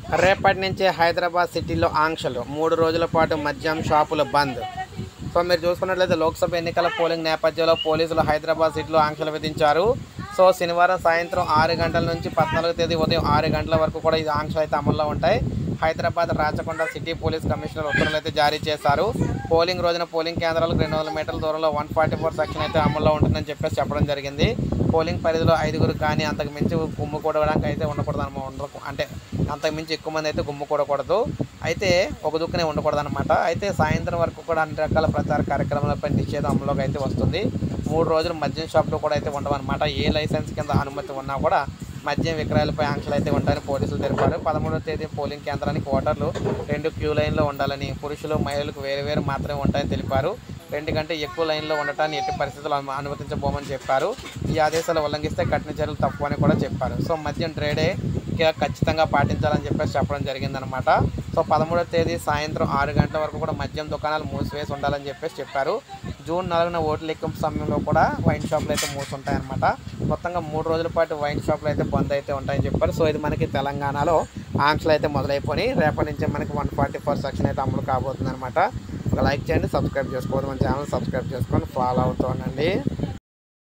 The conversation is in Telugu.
రేపటి నుంచి హైదరాబాద్ సిటీలో ఆంక్షలు మూడు రోజుల పాటు మద్యం షాపులు బంద్ సో మీరు చూసుకున్నట్లయితే లోక్సభ ఎన్నికల పోలింగ్ నేపథ్యంలో పోలీసులు హైదరాబాద్ సిటీలో ఆంక్షలు విధించారు సో శనివారం సాయంత్రం ఆరు గంటల నుంచి పద్నాలుగు తేదీ ఉదయం ఆరు గంటల వరకు కూడా ఈ ఆంక్షలు అయితే అమల్లో ఉంటాయి Hyderabad Rachakonda city police commissioner ఉత్తర్వులు అయితే జారీ చేశారు పోలింగ్ రోజున పోలింగ్ కేంద్రాలకు రెండు వందల మీటర్ల దూరంలో వన్ ఫార్టీ ఫోర్ సెక్షన్ అయితే అమల్లో ఉంటుందని చెప్పేసి చెప్పడం జరిగింది పోలింగ్ పరిధిలో ఐదుగురు కానీ అంతకు మించి గుమ్ము కూడడానికి అయితే ఉండకూడదు అనమాట అంటే అంతకు మించి ఎక్కువ మంది అయితే గుమ్ము కూడకూడదు అయితే ఒక దుక్కునే ఉండకూడదు అనమాట అయితే సాయంత్రం వరకు కూడా అన్ని రకాల ప్రచార కార్యక్రమాలపై నిషేధం అమలులోకి అయితే వస్తుంది మూడు రోజులు మద్యం షాపులు కూడా అయితే ఉండవన్నమాట ఏ లైసెన్స్ కింద అనుమతి ఉన్నా కూడా మద్యం విక్రయాలపై ఆంక్షలు అయితే ఉంటాయని పోలీసులు తెలిపారు పదమూడవ తేదీ పోలింగ్ కేంద్రానికి ఓటర్లు రెండు క్యూ లైన్లో ఉండాలని పురుషులు మహిళలకు వేరు వేరు మాత్రమే ఉంటాయని తెలిపారు రెండు కంటే ఎక్కువ లైన్లో ఉండటాన్ని ఎట్టి పరిస్థితుల్లో అను- అనుమతించబోమని చెప్పారు ఈ ఆదేశాలు ఉల్లంఘిస్తే కఠిన చర్యలు తప్పు అని కూడా చెప్పారు సో మద్యం ట్రేడే ఇక ఖచ్చితంగా పాటించాలని చెప్పేసి చెప్పడం జరిగిందనమాట సో పదమూడవ తేదీ సాయంత్రం ఆరు గంటల వరకు కూడా మద్యం దుకాణాలు మూసివేసి ఉండాలని చెప్పేసి చెప్పారు జూన్ నాలుగున ఓట్ల లెక్కింపు సమయంలో కూడా వైన్ షాపులు అయితే మూసుంటాయన్నమాట మొత్తంగా మూడు రోజుల పాటు వైన్ షాపులు అయితే బంద్ అయితే ఉంటాయని చెప్పారు సో ఇది మనకి తెలంగాణలో ఆంక్షలు అయితే మొదలైపోయి రేపటి నుంచి మనకి వన్ ఫార్టీ ఫోర్ సెక్షన్ అయితే అమలు కాబోతుంది అనమాట ఒక లైక్ చేయండి సబ్స్క్రైబ్ చేసుకోవద్దు మన ఛానల్ సబ్స్క్రైబ్ చేసుకొని ఫాలో అవుతూ ఉండండి